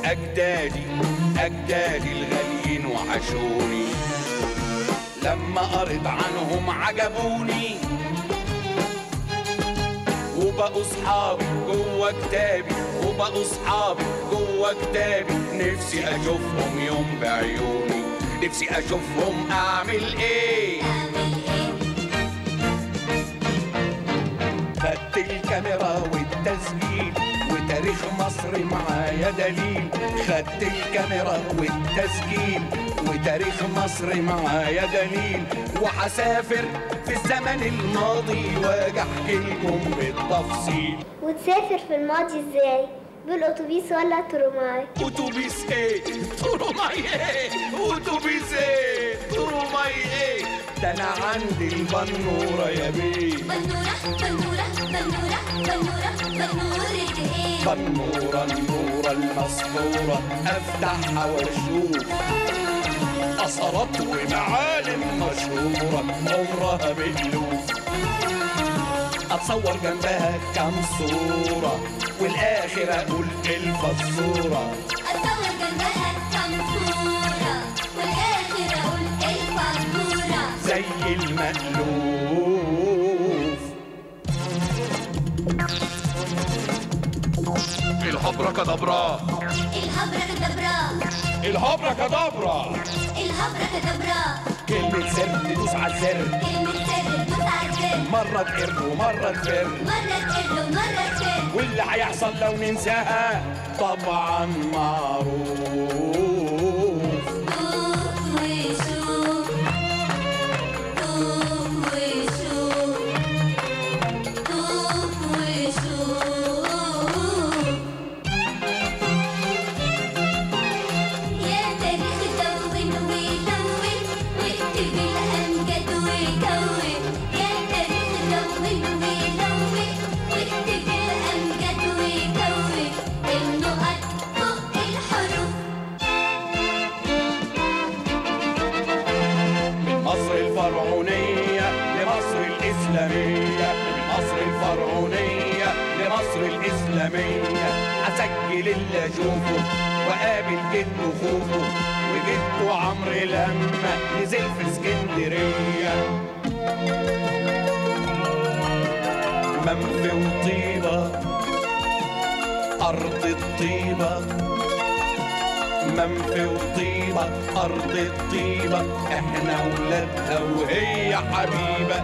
أجدادي أجدادي الغاليين وحشوني لما قريت عنهم عجبوني وبقوا صحابي جوه كتابي وبقوا صحابي جوه كتابي نفسي اشوفهم يوم بعيوني نفسي اشوفهم اعمل ايه خدت الكاميرا والتسجيل وتاريخ مصر معايا دليل خدت الكاميرا والتسجيل وتاريخ مصر معايا دليل وحسافر في الزمن الماضي واجي احكي لكم بالتفصيل وتسافر في الماضي ازاي بالاتوبيس ولا ترماي اتوبيس ايه تروماي ايه اتوبيس ايه تروماي ايه ده انا عندي البنوره يا بيه بنورة بنورة بنورة بنورة بنورة ايه بنورة النورة المسطورة افتحها واشوف اثرات ومعالم مشهورة عمرها باللوف اتصور جنبها كام صورة والاخر اقول الفزورة اتصور جنبها كم صورة والاخر اقول الفاتورة زي المألوف الهبرة كدبرة الهبرة كدبرة الهبرة كدبرة الهبرة كدبرة كلمة سر تدوس على الزر كلمة سر تدوس على الزر مرة تقر ومرة تفر مرة تقل ومرة تفر واللي هيحصل لو ننساها طبعا معروف دوق وشوف دوق وشوف دوق وشوف يا تاريخ دون ولون واكتب الأمجد وكون يا تاريخ دون ولون واكتب الأمجد وكون النقط فوق الحروف من مصر الفرعونية لمصر الإسلامية من مصر الفرعونية لمصر الإسلامية أسجل اللي أشوفه وقابل جده خوفه وجده عمرو لما نزل في اسكندرية منفي وطيبة أرض الطيبة منفي وطيبة أرض الطيبة إحنا ولادها وهي حبيبة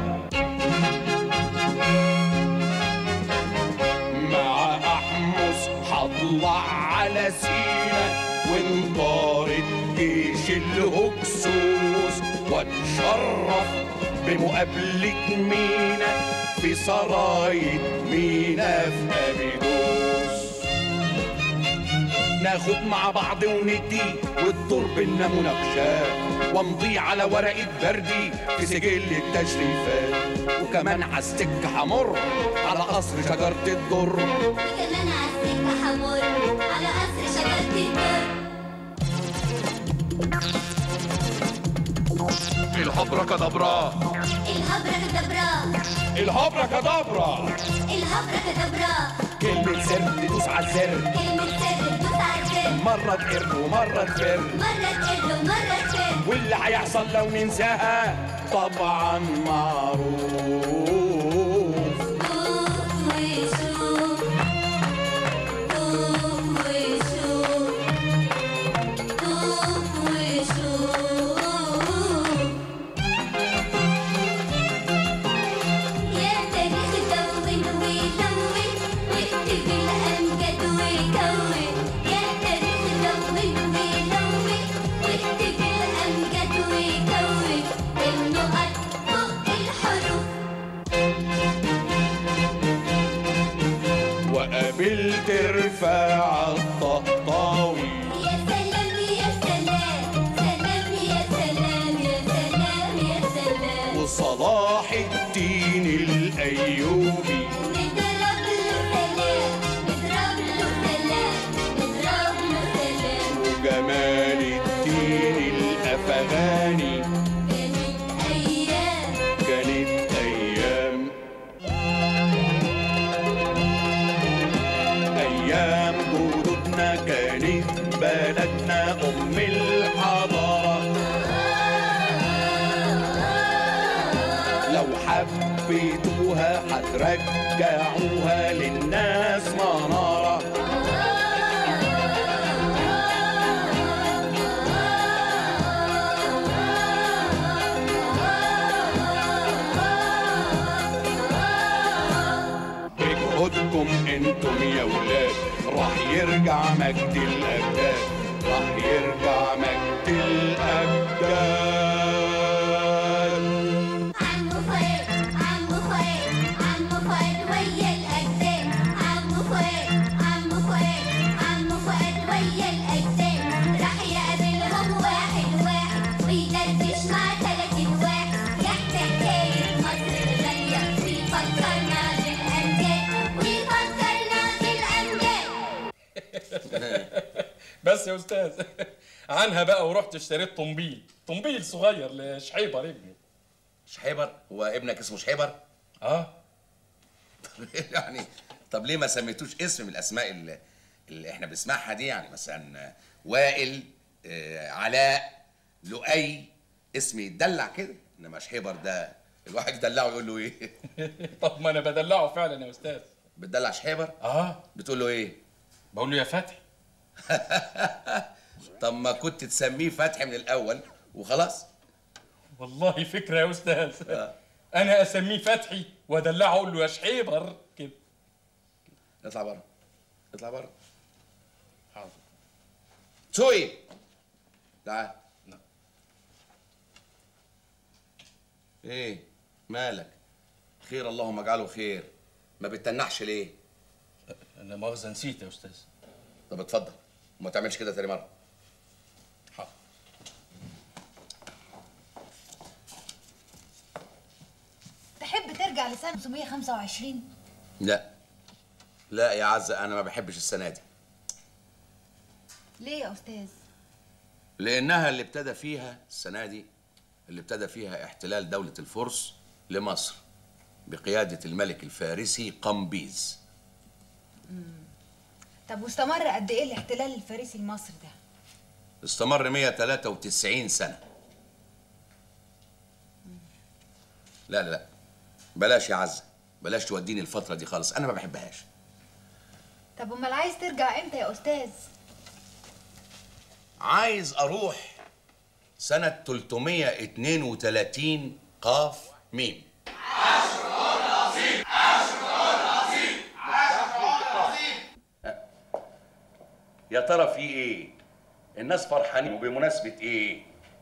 مع أحمس هطلع على سينا وانطارد جيش الهكسوس واتشرف بمقابلة مينا في سراية مينا في أبيدوس ناخد مع بعض وندي والدور بينا مناقشات وامضي على ورقة بردي في سجل التشريفات وكمان عالسكة حمر على قصر شجرة الدر وكمان عالسكة حمر على قصر شجرة الدر الهبرة كدبرة الهبرة كدبرة الهبرة كدبرة الهبرة كدبرة كلمة سر تدوس على الزر كلمة سر تدوس على الزر مرة تقر ومرة تفر مرة تقل ومرة تفر واللي هيحصل لو ننساها طبعا معروف دوق وشوف دوق وشوف دوق وشوف يا تاريخ دون ولون واكتب الأمجد وكون يا تاريخ دون ولون واكتب الأمجد وكون النقط فوق الحروف وقابلت رفاعة الطهطاوي يا سلام يا سلام سلام يا سلام يا سلام يا سلام وصلاح الدين الأيوبي نضرب له سلام نضرب له سلام نضرب له سلام وجمال الدين الأفغاني كانت أيام كانت أيام أيام جدودنا كانت حبيتوها هترجعوها للناس منارة بجهودكم انتم يا ولاد راح يرجع مجد الاجداد راح يرجع مجد الاجداد عمو فؤاد عمو فؤاد عمو فؤاد ويا الأجداد عمو فؤاد عمو فؤاد عمو فؤاد ويا الأجداد راح يقابلهم واحد واحد ويدردش مع تلاتين واحد يحكي حكاية مصر الغالية ويفكرنا بالأمجاد ويفكرنا بالأمجاد بس يا استاذ عنها بقى ورحت اشتريت طنبيل طنبيل صغير لشحيبر ابني شحيبر هو ابنك اسمه شحيبر اه يعني طب ليه ما سميتوش اسم من الاسماء اللي, اللي احنا بنسمعها دي يعني مثلا وائل آه، علاء لؤي اسم يتدلع كده انما شحيبر ده الواحد يدلعه يقول له ايه طب ما انا بدلعه فعلا يا استاذ بتدلع شحيبر اه بتقول له ايه بقول له يا فتحي طب ما كنت تسميه فتحي من الاول وخلاص والله فكره يا استاذ انا اسميه فتحي وادلعه اقول له يا شحيبر كده اطلع بره اطلع بره حاضر سوي تعال نعم. ايه مالك خير اللهم اجعله خير ما بتتنحش ليه انا مؤاخذه نسيت يا استاذ طب اتفضل وما تعملش كده تاني مره حاضر تحب ترجع لسنة 525 لا لا يا عزة انا ما بحبش السنه دي ليه يا أستاذ؟ لانها اللي ابتدى فيها السنه دي اللي ابتدى فيها احتلال دوله الفرس لمصر بقياده الملك الفارسي قمبيز طب واستمر قد إيه الاحتلال الفارسي لمصر ده؟ استمر 193 سنة لا لا لا بلاش يا عزة بلاش توديني الفترة دي خالص أنا ما بحبهاش طب أمال عايز ترجع إمتى يا أستاذ؟ عايز أروح سنة 332 قاف ميم يا ترى في ايه؟ الناس فرحانين وبمناسبة ايه؟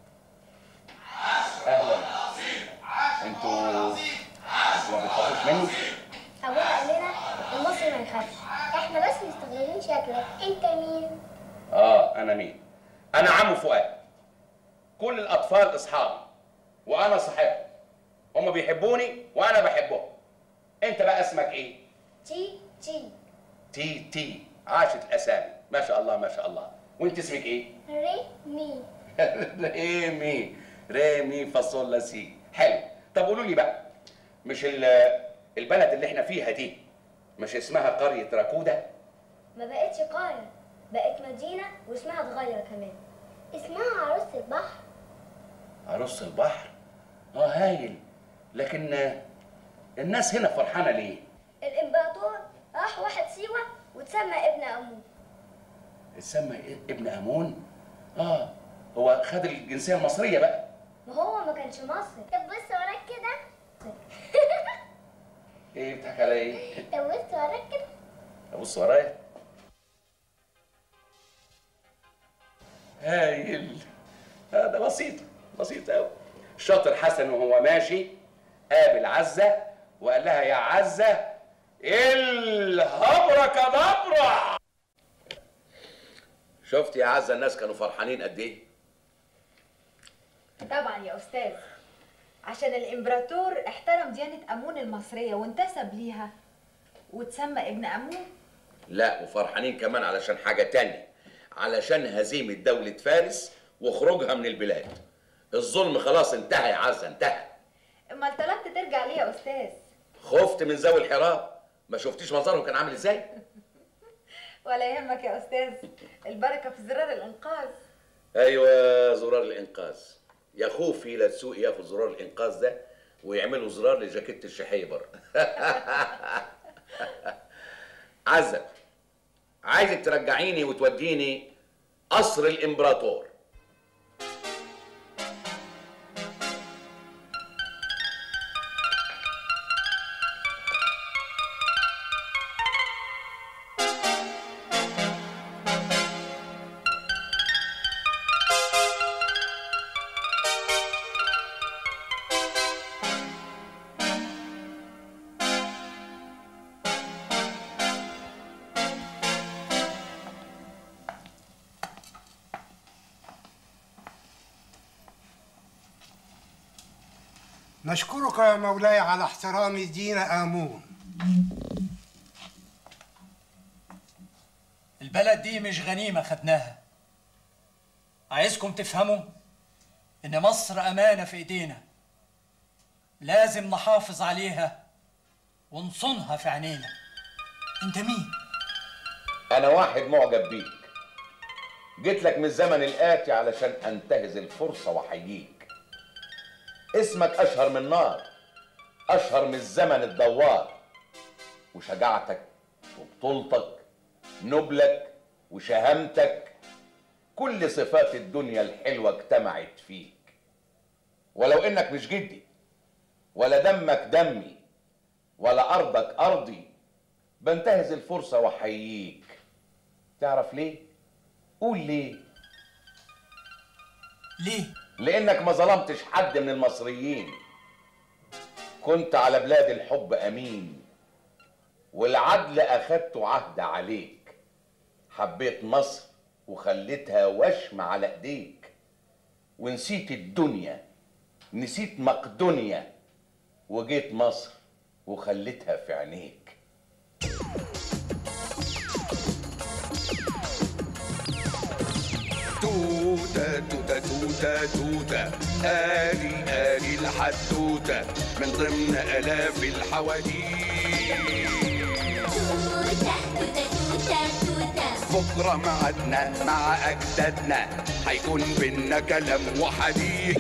اهلا انتوا انتوا ما بتخافوش مني؟ ابونا قال لنا المصري ما يخافش احنا بس مستغربين شكلك انت مين اه انا مين انا عمو فؤاد كل الاطفال اصحابي وانا صاحبهم هم بيحبوني وانا بحبهم انت بقى اسمك ايه تي تي تي تي عاشت الاسامي ما شاء الله ما شاء الله وانت اسمك ايه ري مي ريمي ريمي فاصولا سي حلو طب قولوا لي بقى مش ال- البلد اللي احنا فيها دي مش اسمها قرية راكودا ما بقتش قرية بقت مدينة واسمها اتغير كمان اسمها عروس البحر عروس البحر اه هايل لكن آه، الناس هنا فرحانه ليه الامبراطور راح واحد سيوة وتسمى ابن امون اتسمى إيه؟ ابن امون اه هو خد الجنسيه المصريه بقى ما هو ما كانش مصري طب بص وراك كده ايه بتضحك على ايه طب بص وراك كده ابص ورايا هايل هذا بسيط بسيط قوي الشاطر حسن وهو ماشي قابل عزه وقال لها يا عزه الهبره كدبره شفت يا عزه الناس كانوا فرحانين قد ايه طبعا يا أستاذ عشان الإمبراطور احترم ديانة أمون المصرية وانتسب ليها وتسمى ابن أمون لا وفرحانين كمان علشان حاجة تانية علشان هزيمة دولة فارس وخروجها من البلاد الظلم خلاص انتهى يا عزة انتهى أمال طلبت ترجع ليه يا أستاذ؟ خفت من ذوي الحراب ما شفتيش منظرهم كان عامل ازاي ولا يهمك يا أستاذ البركة في زرار الإنقاذ ايوه زرار الانقاذ يا خوفي لا تسوقي ياخد زرار الانقاذ ده ويعملوا زرار لجاكيت الشحيبر عزة عايزك ترجعيني وتوديني قصر الامبراطور نشكرك يا مولاي على احترام دين آمون البلد دي مش غنيمة خدناها عايزكم تفهموا إن مصر أمانة في إيدينا لازم نحافظ عليها ونصونها في عينينا أنت مين؟ انا واحد معجب بيك جيت لك من الزمن الاتي علشان انتهز الفرصه واحييك اسمك اشهر من نار اشهر من الزمن الدوار وشجاعتك وبطولتك نبلك وشهامتك كل صفات الدنيا الحلوه اجتمعت فيك ولو انك مش جدي ولا دمك دمي ولا ارضك ارضي بنتهز الفرصه واحييك تعرف ليه قول ليه ليه؟ لانك ما ظلمتش حد من المصريين كنت على بلاد الحب امين والعدل اخدته عهد عليك حبيت مصر وخليتها وشم على ايديك ونسيت الدنيا نسيت مقدونيا وجيت مصر وخليتها في عينيك توتة توتة توتة توتة آلي آلي الحدوتة من ضمن آلاف الحواديت توتة توتة توتة توتة بكرة معادنا مع أجدادنا هيكون بينا كلام وحديث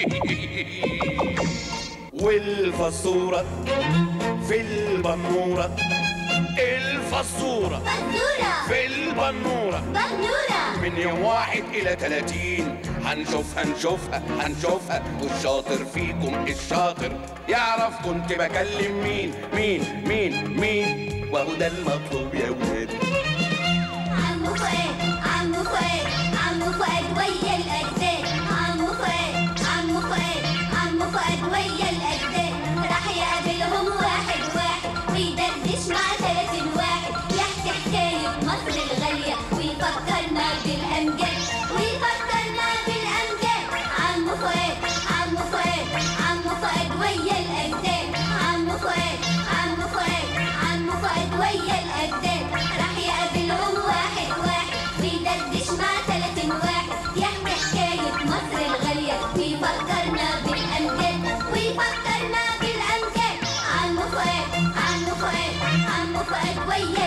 والفصورة في البنورة الفصورة بندورة في البنورة بندورة من يوم واحد إلى تلاتين هنشوفها نشوفها هنشوفها والشاطر فيكم الشاطر يعرف كنت بكلم مين مين مين مين وهو ده المطلوب يا ولادي عمو فؤاد عمو فؤاد عمو فؤاد ويا الأجداد عمو فؤاد عمو فؤاد عمو فؤاد ويا الأجداد راح يقابلهم واحد واحد ويدردش مع ثلاثين واحد يحكي حكاية مصر الغالية ويفكرنا بالأمجاد ويفكرنا بالأمجاد عمو فؤاد عمو فؤاد عمو فؤاد ويا الأجداد عمو فؤاد عمو فؤاد عمو فؤاد ويا الأجداد راح يقابلهم واحد واحد ويدردش مع تلاتين واحد يحكي حكاية مصر الغالية ويفكرنا بالأمجاد ويفكرنا بالأمجاد عمو فؤاد عمو فؤاد عمو فؤاد ويا